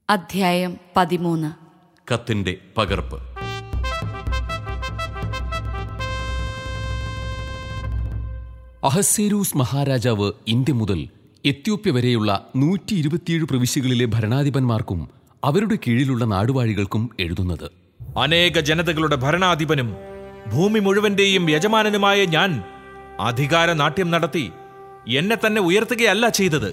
അധ്യായം പതിമൂന്ന് കത്തിന്റെ പകർപ്പ് അഹസ്സേരൂസ് മഹാരാജാവ് ഇന്ത്യ മുതൽ എത്യോപ്യ വരെയുള്ള നൂറ്റി ഇരുപത്തിയേഴ് പ്രവിശ്യകളിലെ ഭരണാധിപന്മാർക്കും അവരുടെ കീഴിലുള്ള നാടുവാഴികൾക്കും എഴുതുന്നത് അനേക ജനതകളുടെ ഭരണാധിപനും ഭൂമി മുഴുവന്റെയും യജമാനനുമായ ഞാൻ അധികാര നാട്യം നടത്തി എന്നെ തന്നെ ഉയർത്തുകയല്ല ചെയ്തത്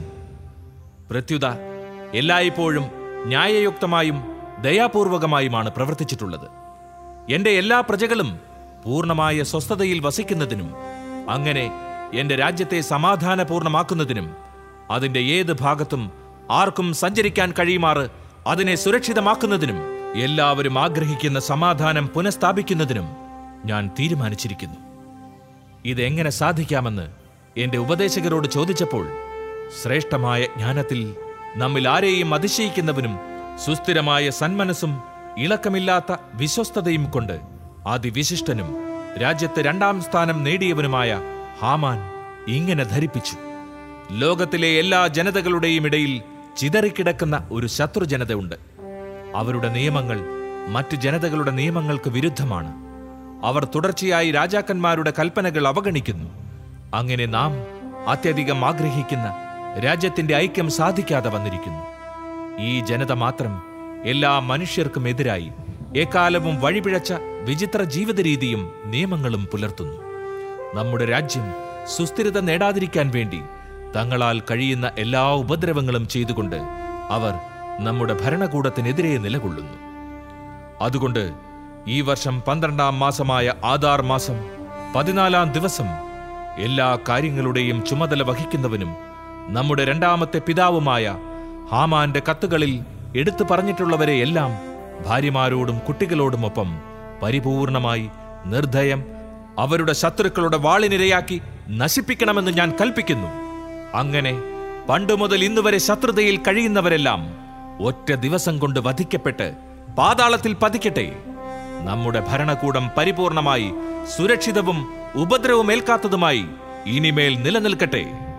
പ്രത്യുത എല്ലായ്പ്പോഴും ന്യായയുക്തമായും ദയാപൂർവകമായുമാണ് പ്രവർത്തിച്ചിട്ടുള്ളത് എന്റെ എല്ലാ പ്രജകളും പൂർണ്ണമായ സ്വസ്ഥതയിൽ വസിക്കുന്നതിനും അങ്ങനെ എന്റെ രാജ്യത്തെ സമാധാനപൂർണമാക്കുന്നതിനും അതിന്റെ ഏത് ഭാഗത്തും ആർക്കും സഞ്ചരിക്കാൻ കഴിയുമാറ് അതിനെ സുരക്ഷിതമാക്കുന്നതിനും എല്ലാവരും ആഗ്രഹിക്കുന്ന സമാധാനം പുനഃസ്ഥാപിക്കുന്നതിനും ഞാൻ തീരുമാനിച്ചിരിക്കുന്നു ഇതെങ്ങനെ സാധിക്കാമെന്ന് എന്റെ ഉപദേശകരോട് ചോദിച്ചപ്പോൾ ശ്രേഷ്ഠമായ ജ്ഞാനത്തിൽ നമ്മിൽ ആരെയും അതിശയിക്കുന്നവനും സുസ്ഥിരമായ സന്മനസ്സും ഇളക്കമില്ലാത്ത വിശ്വസ്തതയും കൊണ്ട് അതിവിശിഷ്ടനും രാജ്യത്ത് രണ്ടാം സ്ഥാനം നേടിയവനുമായ ഹാമാൻ ഇങ്ങനെ ധരിപ്പിച്ചു ലോകത്തിലെ എല്ലാ ജനതകളുടെയും ഇടയിൽ ചിതറിക്കിടക്കുന്ന ഒരു ശത്രു ജനതയുണ്ട് അവരുടെ നിയമങ്ങൾ മറ്റു ജനതകളുടെ നിയമങ്ങൾക്ക് വിരുദ്ധമാണ് അവർ തുടർച്ചയായി രാജാക്കന്മാരുടെ കൽപ്പനകൾ അവഗണിക്കുന്നു അങ്ങനെ നാം അത്യധികം ആഗ്രഹിക്കുന്ന രാജ്യത്തിന്റെ ഐക്യം സാധിക്കാതെ വന്നിരിക്കുന്നു ഈ ജനത മാത്രം എല്ലാ മനുഷ്യർക്കും എതിരായി എക്കാലവും വഴിപിഴച്ച വിചിത്ര ജീവിത രീതിയും നിയമങ്ങളും പുലർത്തുന്നു നമ്മുടെ രാജ്യം സുസ്ഥിരത നേടാതിരിക്കാൻ വേണ്ടി തങ്ങളാൽ കഴിയുന്ന എല്ലാ ഉപദ്രവങ്ങളും ചെയ്തുകൊണ്ട് അവർ നമ്മുടെ ഭരണകൂടത്തിനെതിരെ നിലകൊള്ളുന്നു അതുകൊണ്ട് ഈ വർഷം പന്ത്രണ്ടാം മാസമായ ആധാർ മാസം പതിനാലാം ദിവസം എല്ലാ കാര്യങ്ങളുടെയും ചുമതല വഹിക്കുന്നവനും നമ്മുടെ രണ്ടാമത്തെ പിതാവുമായ ഹാമാന്റെ കത്തുകളിൽ എടുത്തു പറഞ്ഞിട്ടുള്ളവരെ എല്ലാം ഭാര്യമാരോടും കുട്ടികളോടുമൊപ്പം പരിപൂർണമായി നിർദ്ധയം അവരുടെ ശത്രുക്കളുടെ വാളിനിരയാക്കി നശിപ്പിക്കണമെന്ന് ഞാൻ കൽപ്പിക്കുന്നു അങ്ങനെ പണ്ടു മുതൽ ഇന്നുവരെ ശത്രുതയിൽ കഴിയുന്നവരെല്ലാം ഒറ്റ ദിവസം കൊണ്ട് വധിക്കപ്പെട്ട് പാതാളത്തിൽ പതിക്കട്ടെ നമ്മുടെ ഭരണകൂടം പരിപൂർണമായി സുരക്ഷിതവും ഉപദ്രവമേൽക്കാത്തതുമായി ഇനിമേൽ നിലനിൽക്കട്ടെ